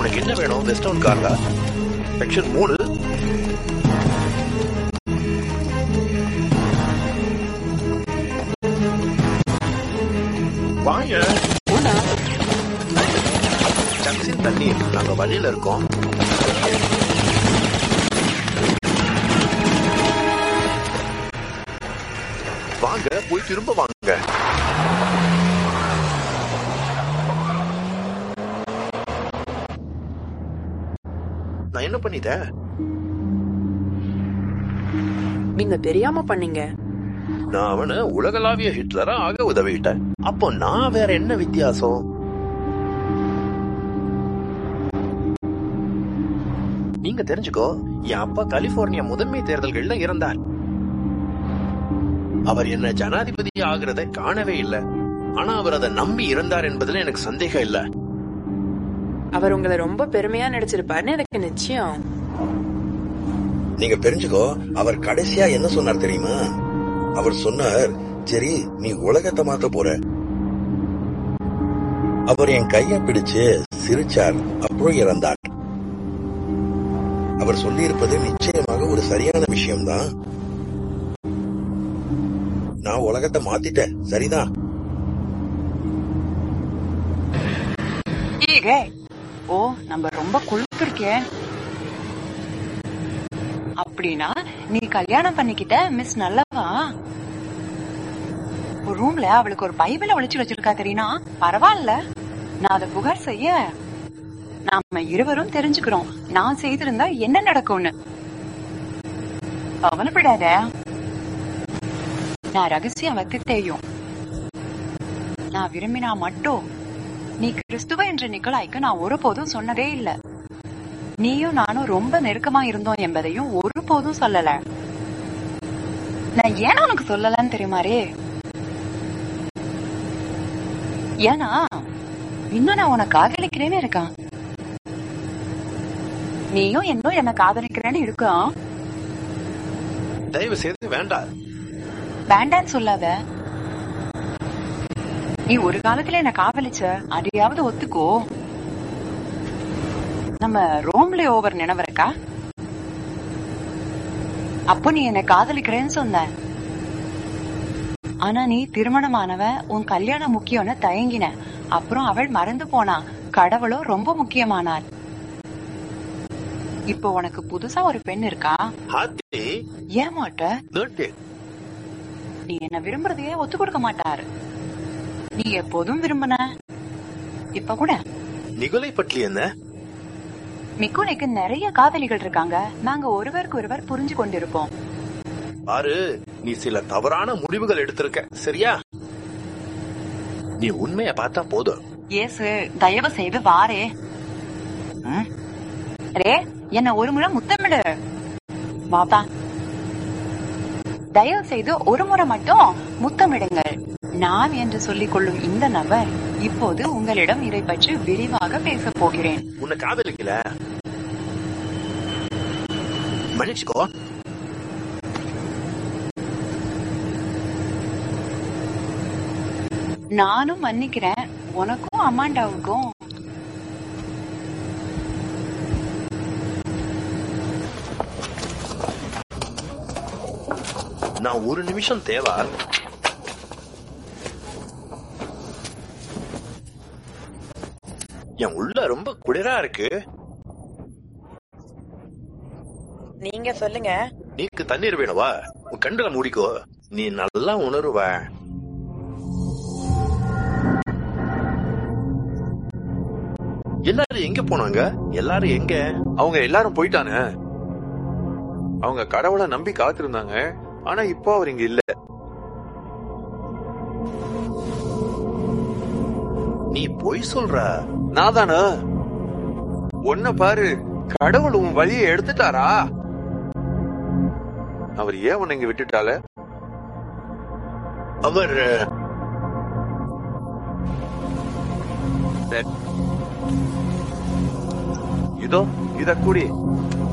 உனக்கு என்ன வேணும் வெஸ்டர்ன் கார்ல செக்ஷன் மூணு வாங்க ஜங்ஷன் தண்ணி நாங்க வழியில இருக்கோம் வாங்க போய் திரும்ப வாங்க நான் என்ன பண்ணிட்டேன் நீங்க தெரியாம பண்ணீங்க நான் அவனை உலகளாவிய ஹிட்லரா ஆக உதவிட்டேன் அப்போ நான் வேற என்ன வித்தியாசம் நீங்க தெரிஞ்சுக்கோ என் அப்பா கலிபோர்னியா முதன்மை தேர்தல்கள்ல இறந்தார் அவர் என்ன ஜனாதிபதி ஆகிறத காணவே இல்லை ஆனா அவர் அதை நம்பி இருந்தார் என்பதுல எனக்கு சந்தேகம் இல்ல அவர் உங்களை ரொம்ப பெருமையா நடிச்சிருப்பாருன்னு எனக்கு நிச்சயம் நீங்க தெரிஞ்சுக்கோ அவர் கடைசியா என்ன சொன்னார் தெரியுமா அவர் சொன்னார் சரி நீ உலகத்தை மாத்த போற அவர் என் கைய பிடிச்சு சிரிச்சார் அப்புறம் இறந்தார் அவர் சொல்லியிருப்பது நிச்சயமாக ஒரு சரியான விஷயம்தான் நான் உலகத்தை மாத்திட்டேன் சரிதான் ஏ ஓ நம்ம ரொம்ப கொழுத்திருக்கே அப்படின்னா நீ கல்யாணம் பண்ணிக்கிட்ட மிஸ் நல்லவா ஒரு ரூம்ல அவளுக்கு ஒரு பைபிள ஒளிச்சு வச்சிருக்கா தெரியுமா பரவாயில்ல நான் அதை புகார் செய்ய நாம இருவரும் தெரிஞ்சுக்கிறோம் நான் செய்திருந்தா என்ன நடக்கும்னு கவலைப்படாத நான் ரகசியம் வைத்து தெரியும் நான் விரும்பினா மட்டும் நீ கிறிஸ்துவ என்ற நிக்கலாய்க்கு நான் ஒருபோதும் சொன்னதே இல்ல நீயும் நானும் ரொம்ப நெருக்கமா இருந்தோம் என்பதையும் ஒருபோதும் சொல்லல நான் ஏன் உனக்கு சொல்லலன்னு தெரியுமாரே ஏன்னா இன்னும் நான் உன்னை காதலிக்கிறேன்னு இருக்கான் நீயும் இன்னும் என்ன காதலிக்கிறேன்னு இருக்கான் தயவு செய்து வேண்டாம் வேண்டான்னு சொல்லாத நீ ஒரு காலத்துல என்ன காதலிச்ச அதையாவது ஒத்துக்கோ நம்ம ரோம்ல ஓவர் நினைவரக்கா அப்போ நீ என்ன காதலிக்கிறேன்னு சொன்ன ஆனா நீ திருமணமானவ உன் கல்யாணம் முக்கியம்னு தயங்கின அப்புறம் அவள் மறந்து போனா கடவுளும் ரொம்ப முக்கியமானாள் இப்போ உனக்கு புதுசா ஒரு பெண் இருக்கா ஹாத்தி ஏமாட்ட நோட்டு நீ என்ன விரும்புறதையே ஒத்து கொடுக்க மாட்டாரு நீ எப்போதும் விரும்பின இப்ப கூட நிகழை பற்றி என்ன மிக்குனைக்கு நிறைய காதலிகள் இருக்காங்க நாங்க ஒருவருக்கு ஒருவர் புரிஞ்சு கொண்டிருப்போம் பாரு நீ சில தவறான முடிவுகள் எடுத்திருக்க சரியா நீ உண்மைய பார்த்தா போதும் ஏசு தயவு செய்து வாரே ம். ரே என்ன ஒரு முறை முத்தமிடு வாப்பா தயவு செய்து ஒரு முறை மட்டும் முத்தமிடுங்கள் நான் என்று சொல்லிக் கொள்ளும் இந்த நபர் இப்போது உங்களிடம் இதை பற்றி விரிவாக பேசப் போகிறேன் உன்னை காதலிக்கல மன்னிச்சுக்கோ நானும் மன்னிக்கிறேன் உனக்கும் அம்மாண்டாவுக்கும் நான் ஒரு நிமிஷம் தேவா என் உள்ள ரொம்ப குளிரா இருக்கு நீங்க சொல்லுங்க நீக்கு தண்ணீர் வேணுவா உன் கண்டுல மூடிக்கோ நீ நல்லா உணருவ எல்லாரும் எங்க போனாங்க எல்லாரும் எங்க அவங்க எல்லாரும் போயிட்டானே அவங்க கடவுளை நம்பி காத்திருந்தாங்க ஆனா இப்போ அவர் இங்க இல்ல நீ பொய் சொல்ற நான் தானே ஒன்ன பாரு கடவுள் உன் வழியை எடுத்துட்டாரா அவர் ஏன் உன்னை இங்க விட்டுட்டால அவர் இதோ இத கூடி